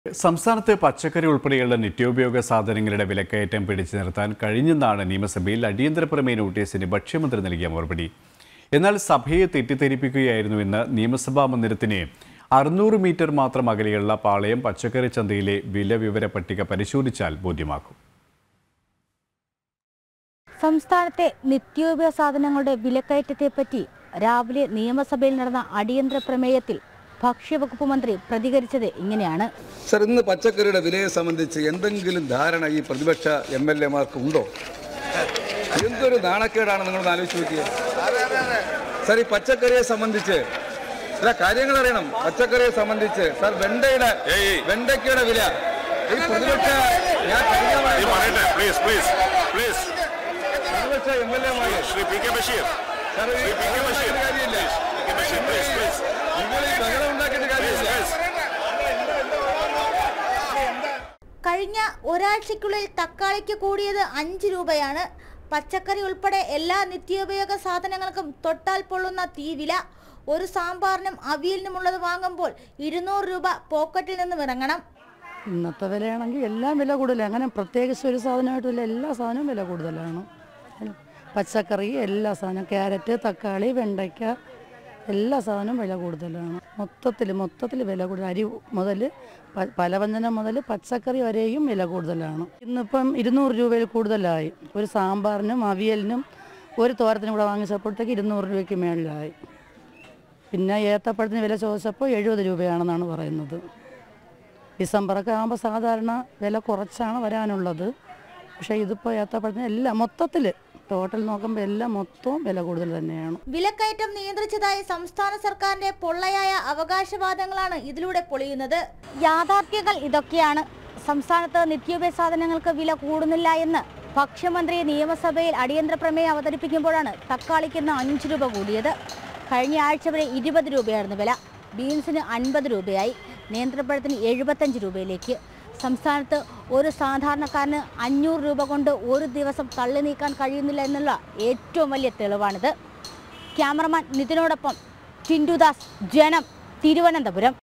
സംസ്ഥാനത്ത് പച്ചക്കറി ഉൾപ്പെടെയുള്ള നിത്യോപയോഗ സാധനങ്ങളുടെ വിലക്കയറ്റം പിടിച്ചു നിർത്താൻ കഴിഞ്ഞെന്നാണ് നിയമസഭയിൽ അടിയന്തര പ്രമേയ നോട്ടീസിന് ഭക്ഷ്യമന്ത്രി നൽകിയ മറുപടി എന്നാൽ സഭയെ തെറ്റിദ്ധരിപ്പിക്കുകയായിരുന്നുവെന്ന് നിയമസഭാ മന്ദിരത്തിന് അറുന്നൂറ് മീറ്റർ മാത്രം അകലെയുള്ള പാളയം പച്ചക്കറി ചന്തയിലെ വില വിവര പട്ടിക പരിശോധിച്ചാൽ ബോധ്യമാക്കും സംസ്ഥാനത്തെ നിത്യോപയോഗ സാധനങ്ങളുടെ വിലക്കയറ്റത്തെപ്പറ്റി രാവിലെ നിയമസഭയിൽ നടന്ന അടിയന്തര പ്രമേയത്തിൽ ഭക്ഷ്യവകുപ്പ് മന്ത്രി പ്രതികരിച്ചത് ഇങ്ങനെയാണ് സർ ഇന്ന് പച്ചക്കറിയുടെ വിലയെ സംബന്ധിച്ച് എന്തെങ്കിലും ധാരണ ഈ പ്രതിപക്ഷ എം എൽ എമാർക്ക് ഉണ്ടോ എന്തൊരു നാണക്കേടാണ് നിങ്ങളൊന്ന് ആലോചിച്ച് നോക്കിയത് സർ ഈ പച്ചക്കറിയെ സംബന്ധിച്ച് ചില കാര്യങ്ങൾ അറിയണം പച്ചക്കറിയെ സംബന്ധിച്ച് സർ വെണ്ടയുടെ വെണ്ടയ്ക്കയുടെ വില ഈ പ്രതിപക്ഷ ഞാൻ കഴിഞ്ഞ തവണ ഈ പറയട്ടെ പ്ലീസ് പ്ലീസ് പ്ലീസ് പ്രതിപക്ഷ എം എൽ എമാര് Shri P K Basheer sir ഈ ശ്രീ പി കെ ബഷീർ കാര്യമില്ല P K Basheer please please നിങ്ങൾ ഈ ബഹളം ഉണ്ടാക്കിയിട്ട് കാര്യമില്ല കഴിഞ്ഞ ഒരാഴ്ചയ്ക്കുള്ളിൽ തക്കാളിക്ക് കൂടിയത് അഞ്ച് രൂപയാണ് പച്ചക്കറി ഉൾപ്പെടെ എല്ലാ നിത്യോപയോഗ സാധനങ്ങൾക്കും തൊട്ടാൽ പൊള്ളുന്ന തീ വില ഒരു സാമ്പാറിനും അവിയലിനുമുള്ളത് വാങ്ങുമ്പോൾ ഇരുന്നൂറ് രൂപ പോക്കറ്റിൽ നിന്നും ഇറങ്ങണം ഇന്നത്തെ വിലയാണെങ്കിൽ എല്ലാം വില കൂടുതലാണ് അങ്ങനെ പ്രത്യേകിച്ച് ഒരു സാധനമായിട്ടില്ല എല്ലാ സാധനവും വില കൂടുതലാണ് പച്ചക്കറി എല്ലാ സാധനവും ക്യാരറ്റ് തക്കാളി വെണ്ടയ്ക്ക എല്ലാ സാധനവും വില കൂടുതലാണ് മൊത്തത്തിൽ മൊത്തത്തിൽ വില കൂടുതൽ അരി മുതൽ പ- പലവ്യഞ്ജനം മുതൽ പച്ചക്കറി വരെയും വില കൂടുതലാണ് ഇന്നിപ്പം ഇരുന്നൂറ് രൂപയിൽ കൂടുതലായി ഒരു സാമ്പാറിനും അവിയലിനും ഒരു തോരത്തിനും കൂടെ വാങ്ങിച്ചപ്പോഴത്തേക്ക് ഇരുന്നൂറ് രൂപയ്ക്ക് മേളിലായി പിന്നെ ഏത്തപ്പഴത്തിന് വില ചോദിച്ചപ്പോൾ എഴുപത് രൂപയാണെന്നാണ് പറയുന്നത് ഡിസംബറൊക്കെ ആകുമ്പോൾ സാധാരണ വില കുറച്ചാണ് വരാനുള്ളത് പക്ഷേ ഇതിപ്പോൾ ഏത്തപ്പഴത്തിന് എല്ലാം മൊത്തത്തിൽ ടോട്ടൽ നോക്കുമ്പോൾ എല്ലാം മൊത്തവും വില കൂടുതൽ തന്നെയാണ് വിലക്കയറ്റം നിയന്ത്രിച്ചതായി സംസ്ഥാന സർക്കാരിന്റെ പൊള്ളയായ അവകാശവാദങ്ങളാണ് ഇതിലൂടെ പൊളിയുന്നത് യാഥാർത്ഥ്യങ്ങൾ ഇതൊക്കെയാണ് സംസ്ഥാനത്ത് നിത്യോപയോഗ സാധനങ്ങൾക്ക് വില കൂടുന്നില്ല എന്ന് ഭക്ഷ്യമന്ത്രി നിയമസഭയിൽ അടിയന്തര പ്രമേയം അവതരിപ്പിക്കുമ്പോഴാണ് തക്കാളിക്ക് ഇന്ന് അഞ്ച് രൂപ കൂടിയത് കഴിഞ്ഞ ആഴ്ച വരെ ഇരുപത് രൂപയായിരുന്നു വില ബീൻസിന് അൻപത് രൂപയായി നേന്ത്രപ്പഴത്തിന് എഴുപത്തഞ്ച് രൂപയിലേക്ക് സംസ്ഥാനത്ത് ഒരു സാധാരണക്കാരന് അഞ്ഞൂറ് രൂപ കൊണ്ട് ഒരു ദിവസം തള്ളി നീക്കാൻ കഴിയുന്നില്ല എന്നുള്ള ഏറ്റവും വലിയ തെളിവാണിത് ക്യാമറമാൻ നിതിനോടൊപ്പം ടിൻഡുദാസ് ജനം തിരുവനന്തപുരം